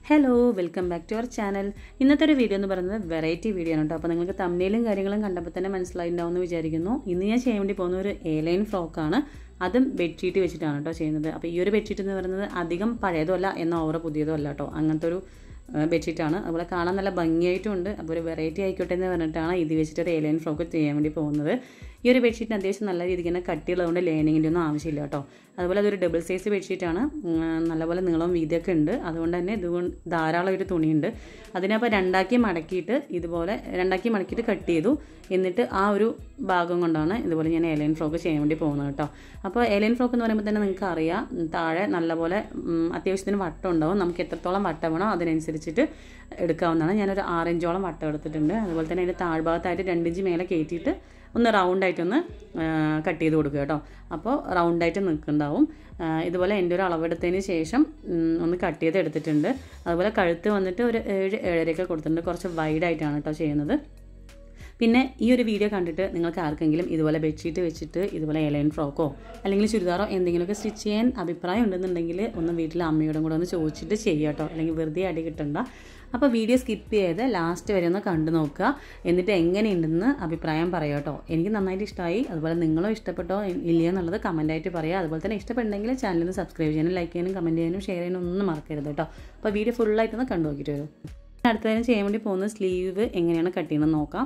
hello welcome back to our channel ഇന്നത്തെ ഒരു video എന്ന് പറയുന്നത് വെറൈറ്റി വീഡിയോ ആണ് കേട്ടോ അപ്പോൾ നിങ്ങൾക്ക് തമ്മിലും കാര്യങ്ങളും കണ്ടപ്പോൾ തന്നെ മനസ്സിലായിട്ടുണ്ടാവും എന്ന് വിചാരിക്കുന്നു ഇന്ന് ഞാൻ ചെയ്യാൻ വേണ്ടി പോകുന്ന ഒരു എയർലൈൻ ഫ്രോക്കാണ് അതും ബെഡ്ഷീറ്റ് വെച്ചിട്ടാണ് കേട്ടോ ചെയ്യുന്നത് അപ്പോൾ ഈ ഒരു ബെഡ്ഷീറ്റ് എന്ന് പറയുന്നത് അധികം പഴയതുമല്ല എന്നാൽ ഓവർ പുതിയതും അല്ല കേട്ടോ അങ്ങനത്തെ ഒരു ബെഡ്ഷീറ്റാണ് അതുപോലെ കാണാൻ നല്ല ഭംഗിയായിട്ടും ഉണ്ട് അപ്പോൾ ഒരു വെറൈറ്റി ആയിക്കോട്ടെ എന്ന് പറഞ്ഞിട്ടാണ് ഇത് വെച്ചിട്ട് ഒരു എയർലൈൻ ഫ്രോക്ക് ചെയ്യാൻ വേണ്ടി പോകുന്നത് ഈ ഒരു ബെഡ്ഷീറ്റിന് അത്യാവശ്യം നല്ല രീതിക്ക് തന്നെ കട്ടിയുള്ളതുകൊണ്ട് ലൈനിങ്ങിൻ്റെ ഒന്നും ആവശ്യമില്ല കേട്ടോ അതുപോലെ അതൊരു ഡബിൾ സൈസ് ബെഡ്ഷീറ്റാണ് നല്ലപോലെ നീളവും വീതിയൊക്കെ ഉണ്ട് അതുകൊണ്ട് തന്നെ ഇതുകൊണ്ട് ധാരാളം ഒരു തുണിയുണ്ട് അതിനപ്പോൾ രണ്ടാക്കി മടക്കിയിട്ട് ഇതുപോലെ രണ്ടാക്കി മടക്കിയിട്ട് കട്ട് ചെയ്തു എന്നിട്ട് ആ ഒരു ഭാഗം കൊണ്ടാണ് ഇതുപോലെ ഞാൻ എലൈൻ ഫ്രോക്ക് ചെയ്യാൻ വേണ്ടി പോകുന്നത് കേട്ടോ അപ്പോൾ എലൈൻ ഫ്രോക്ക് എന്ന് പറയുമ്പോൾ തന്നെ നിങ്ങൾക്ക് അറിയാം താഴെ നല്ലപോലെ അത്യാവശ്യത്തിന് വട്ടം ഉണ്ടാവും നമുക്ക് എത്രത്തോളം വട്ടം വേണോ അതിനനുസരിച്ചിട്ട് എടുക്കാവുന്നതാണ് ഞാനൊരു ആറിഞ്ചോളം വട്ടം എടുത്തിട്ടുണ്ട് അതുപോലെ തന്നെ അതിൻ്റെ താഴ്ഭാഗത്തായിട്ട് രണ്ടിഞ്ച് മേലെ കയറ്റിയിട്ട് ഒന്ന് റൗണ്ടായിട്ടൊന്ന് കട്ട് ചെയ്ത് കൊടുക്കുക കേട്ടോ അപ്പോൾ റൗണ്ടായിട്ട് നിൽക്കുന്നുണ്ടാവും ഇതുപോലെ എൻ്റെ ഒരു അളവെടുത്തതിന് ശേഷം ഒന്ന് കട്ട് ചെയ്ത് എടുത്തിട്ടുണ്ട് അതുപോലെ കഴുത്ത് വന്നിട്ട് ഒരു ഏഴ് ഏഴരയൊക്കെ കൊടുത്തിട്ടുണ്ട് കുറച്ച് വൈഡായിട്ടാണ് കേട്ടോ ചെയ്യുന്നത് പിന്നെ ഈ ഒരു വീഡിയോ കണ്ടിട്ട് നിങ്ങൾക്ക് ആർക്കെങ്കിലും ഇതുപോലെ ബെഡ്ഷീറ്റ് വെച്ചിട്ട് ഇതുപോലെ എലൈൻ ഫ്രോക്കോ അല്ലെങ്കിൽ ചുരിദാറോ എന്തെങ്കിലുമൊക്കെ സ്റ്റിച്ച് ചെയ്യാൻ അഭിപ്രായം ഉണ്ടെന്നുണ്ടെങ്കിൽ ഒന്ന് വീട്ടിലെ അമ്മയോടും കൂടെ ഒന്ന് ചോദിച്ചിട്ട് ചെയ്യുക കേട്ടോ അല്ലെങ്കിൽ വെറുതെ അടി കിട്ടണ്ട അപ്പോൾ വീഡിയോ സ്കിപ്പ് ചെയ്ത് ലാസ്റ്റ് വരെ ഒന്ന് കണ്ടു നോക്കുക എന്നിട്ട് എങ്ങനെയുണ്ടെന്ന് അഭിപ്രായം പറയുക കേട്ടോ എനിക്ക് നന്നായിട്ട് ഇഷ്ടമായി അതുപോലെ നിങ്ങളോ ഇഷ്ടപ്പെട്ടോ ഇല്ലയോ എന്നുള്ളത് കമൻറ്റായിട്ട് പറയുക അതുപോലെ തന്നെ ഇഷ്ടപ്പെട്ടെങ്കിൽ ചാനലിൽ സബ്സ്ക്രൈബ് ചെയ്യാനും ലൈക്ക് ചെയ്യാനും കമൻറ്റ് ചെയ്യാനും ഷെയർ ചെയ്യാനും ഒന്നും മറക്കരുത് കേട്ടോ അപ്പോൾ വീഡിയോ ഫുള്ളായിട്ടൊന്ന് കണ്ടു നോക്കിയിട്ട് വരും അടുത്തതിന് ചെയ്യാൻ വേണ്ടി പോകുന്ന സ്ലീവ് എങ്ങനെയാണ് കട്ട് ചെയ്യുന്നത് നോക്കാം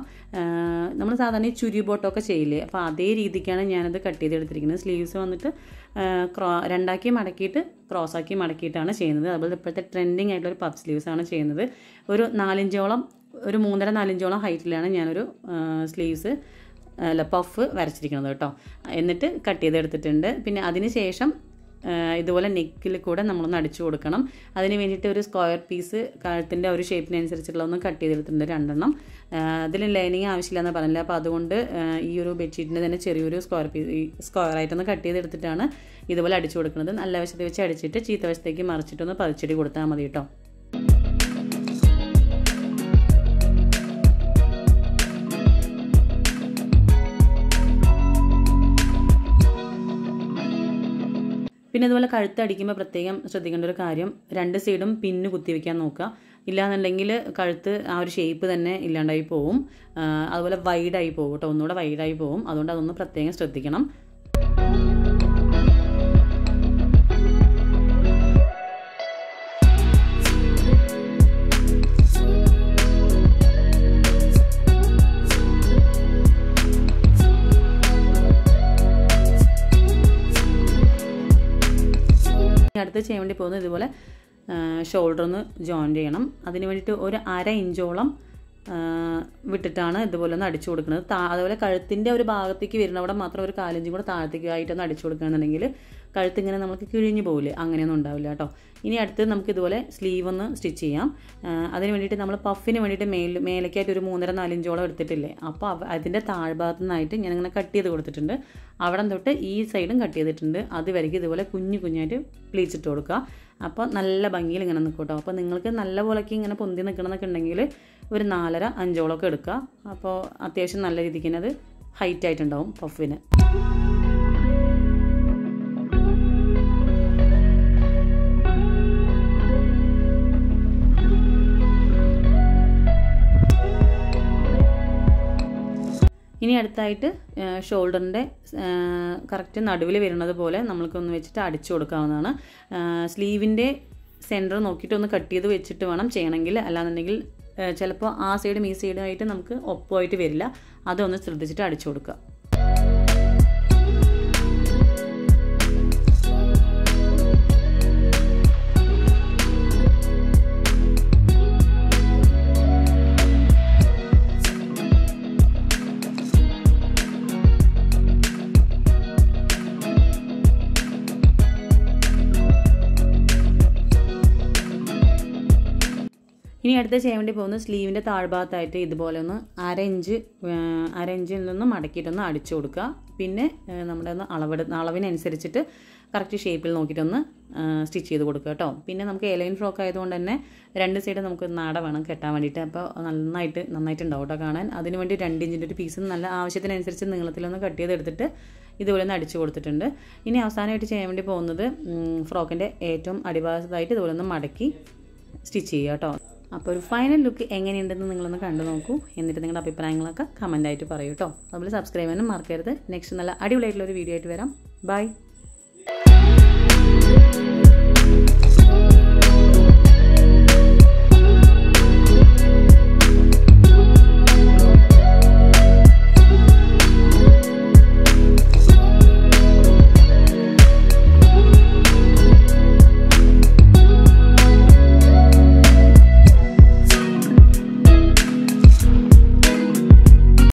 നമ്മൾ സാധാരണ ഈ ചുരി ബോട്ടൊക്കെ ചെയ്യില്ലേ അപ്പോൾ അതേ രീതിക്കാണ് ഞാനത് കട്ട് ചെയ്തെടുത്തിരിക്കുന്നത് സ്ലീവ്സ് വന്നിട്ട് ക്രോ രണ്ടാക്കി മടക്കിയിട്ട് ക്രോസാക്കി മടക്കിയിട്ടാണ് ചെയ്യുന്നത് അതുപോലെ ഇപ്പോഴത്തെ ട്രെൻഡിങ് ആയിട്ടുള്ള ഒരു പഫ് സ്ലീവ്സ് ആണ് ചെയ്യുന്നത് ഒരു നാലിഞ്ചോളം ഒരു മൂന്നര നാലിഞ്ചോളം ഹൈറ്റിലാണ് ഞാനൊരു സ്ലീവ്സ് അല്ല പഫ് വരച്ചിരിക്കുന്നത് കേട്ടോ എന്നിട്ട് കട്ട് ചെയ്തെടുത്തിട്ടുണ്ട് പിന്നെ അതിന് ശേഷം ഇതുപോലെ നെക്കിൽ കൂടെ നമ്മളൊന്ന് അടിച്ചു കൊടുക്കണം അതിന് വേണ്ടിയിട്ട് ഒരു സ്ക്വയർ പീസ് കഴുത്തിൻ്റെ ഒരു ഷേപ്പിനനുസരിച്ചുള്ള ഒന്ന് കട്ട് ചെയ്തെടുത്തിട്ടുണ്ട് രണ്ടെണ്ണം അതിൽ ലൈനിങ് ആവശ്യമില്ലെന്ന് പറഞ്ഞില്ല അപ്പോൾ അതുകൊണ്ട് ഈ ഒരു ബെഡ്ഷീറ്റിൻ്റെ തന്നെ ചെറിയൊരു സ്ക്വയർ പീസ് സ്ക്വയർ ആയിട്ടൊന്ന് കട്ട് ചെയ്തെടുത്തിട്ടാണ് ഇതുപോലെ അടിച്ചു കൊടുക്കുന്നത് നല്ല വശത്ത് വെച്ച് അടിച്ചിട്ട് ചീത്ത വശത്തേക്ക് മറിച്ചിട്ടൊന്ന് പതിച്ചടി കൊടുത്താൽ മതി കേട്ടോ പിന്നെ ഇതുപോലെ കഴുത്ത് അടിക്കുമ്പോൾ പ്രത്യേകം ശ്രദ്ധിക്കേണ്ട ഒരു കാര്യം രണ്ട് സൈഡും പിന്ന് കുത്തിവെക്കാൻ നോക്കുക ഇല്ലാന്നുണ്ടെങ്കിൽ കഴുത്ത് ആ ഒരു ഷേപ്പ് തന്നെ ഇല്ലാണ്ടായി പോവും അതുപോലെ വൈഡായി പോകും കേട്ടോ ഒന്നുകൂടെ വൈഡായി പോകും അതുകൊണ്ട് അതൊന്ന് പ്രത്യേകം ശ്രദ്ധിക്കണം അടുത്ത് ചെയ്യാൻ വേണ്ടി പോകുന്നത് ഇതുപോലെ ഷോൾഡർ ഒന്ന് ജോയിൻ ചെയ്യണം അതിന് വേണ്ടിയിട്ട് ഒരു അര ഇഞ്ചോളം വിട്ടിട്ടാണ് ഇതുപോലെ ഒന്ന് അടിച്ചു കൊടുക്കുന്നത് താ അതുപോലെ കഴുത്തിൻ്റെ ഒരു ഭാഗത്തേക്ക് വരുന്ന അവിടെ മാത്രം ഒരു കാലഞ്ചും കൂടെ താഴത്തേക്ക് ആയിട്ടൊന്ന് അടിച്ചു കൊടുക്കുകയാണെന്നുണ്ടെങ്കിൽ കഴുത്ത് ഇങ്ങനെ നമുക്ക് കിഴിഞ്ഞു പോകില്ലേ അങ്ങനെയൊന്നും ഉണ്ടാവില്ല കേട്ടോ ഇനി അടുത്ത് നമുക്ക് ഇതുപോലെ സ്ലീവ് ഒന്ന് സ്റ്റിച്ച് ചെയ്യാം അതിന് വേണ്ടിയിട്ട് നമ്മൾ പഫിന് വേണ്ടിയിട്ട് മേൽ മേലേക്കായിട്ട് ഒരു മൂന്നര നാലിഞ്ചോളം എടുത്തിട്ടില്ലേ അപ്പോൾ അതിൻ്റെ താഴ്ഭാഗത്തു നിന്നായിട്ട് ഞാനിങ്ങനെ കട്ട് ചെയ്ത് കൊടുത്തിട്ടുണ്ട് അവിടെ തൊട്ട് ഈ സൈഡും കട്ട് ചെയ്തിട്ടുണ്ട് അത് വരയ്ക്ക് ഇതുപോലെ കുഞ്ഞു കുഞ്ഞായിട്ട് പ്ലീച്ചിട്ട് കൊടുക്കുക അപ്പോൾ നല്ല ഭംഗിയിൽ ഇങ്ങനെ നിൽക്കും കേട്ടോ അപ്പോൾ നിങ്ങൾക്ക് നല്ല പോലെയൊക്കെ ഇങ്ങനെ പൊന്തി നിൽക്കണമെന്നൊക്കെ ഉണ്ടെങ്കിൽ ഒരു നാലര അഞ്ചോളമൊക്കെ എടുക്കുക അപ്പോൾ അത്യാവശ്യം നല്ല രീതിക്ക് തന്നെ അത് ഹൈറ്റ് ആയിട്ടുണ്ടാവും പഫിന് ഇനി അടുത്തായിട്ട് ഷോൾഡറിൻ്റെ കറക്റ്റ് നടുവിൽ വരുന്നത് പോലെ നമ്മൾക്കൊന്ന് വെച്ചിട്ട് അടിച്ചു കൊടുക്കാവുന്നതാണ് സ്ലീവിൻ്റെ സെൻറ്റർ നോക്കിയിട്ട് ഒന്ന് കട്ട് ചെയ്ത് വെച്ചിട്ട് വേണം ചെയ്യണമെങ്കിൽ അല്ലാന്നുണ്ടെങ്കിൽ ചിലപ്പോൾ ആ സൈഡും ഈ സൈഡും ആയിട്ട് നമുക്ക് ഒപ്പമായിട്ട് വരില്ല അതൊന്ന് ശ്രദ്ധിച്ചിട്ട് അടിച്ചു കൊടുക്കുക ഇനി അടുത്ത് ചെയ്യാൻ വേണ്ടി പോകുന്നത് സ്ലീവിൻ്റെ താഴ്ഭാഗത്തായിട്ട് ഇതുപോലെ ഒന്ന് അര ഇഞ്ച് അര ഇഞ്ചിൽ നിന്ന് മടക്കിയിട്ടൊന്ന് അടിച്ചു കൊടുക്കുക പിന്നെ നമ്മുടെ ഒന്ന് അളവെടു അളവിനനുസരിച്ചിട്ട് കറക്റ്റ് ഷേപ്പിൽ നോക്കിയിട്ടൊന്ന് സ്റ്റിച്ച് ചെയ്ത് കൊടുക്കുക കേട്ടോ പിന്നെ നമുക്ക് എലൈൻ ഫ്രോക്ക് ആയതുകൊണ്ട് തന്നെ രണ്ട് സൈഡ് നമുക്ക് നാട വേണം കെട്ടാൻ വേണ്ടിയിട്ട് അപ്പോൾ നന്നായിട്ട് നന്നായിട്ട് ഉണ്ടാവും കേട്ടോ കാണാൻ അതിന് വേണ്ടി രണ്ട് ഇഞ്ചിൻ്റെ ഒരു പീസ് നല്ല ആവശ്യത്തിനനുസരിച്ച് നീളത്തിലൊന്ന് കട്ട് ചെയ്തെടുത്തിട്ട് ഇതുപോലെ ഒന്ന് അടിച്ചു കൊടുത്തിട്ടുണ്ട് ഇനി അവസാനമായിട്ട് ചെയ്യാൻ വേണ്ടി പോകുന്നത് ഫ്രോക്കിൻ്റെ ഏറ്റവും അടിഭാഗത്തായിട്ട് ഇതുപോലെ ഒന്ന് മടക്കി സ്റ്റിച്ച് ചെയ്യുക കേട്ടോ അപ്പോൾ ഒരു ഫൈനൽ ലുക്ക് എങ്ങനെയുണ്ടെന്ന് നിങ്ങളൊന്ന് കണ്ടു നോക്കൂ എന്നിട്ട് നിങ്ങളുടെ അഭിപ്രായങ്ങളൊക്കെ കമൻ്റായിട്ട് പറയൂ കേട്ടോ അതുപോലെ സബ്സ്ക്രൈബ് ചെയ്യാനും മറക്കരുത് നെക്സ്റ്റ് നല്ല അടിപൊളിയായിട്ടുള്ള ഒരു വീഡിയോ ആയിട്ട് വരാം ബൈ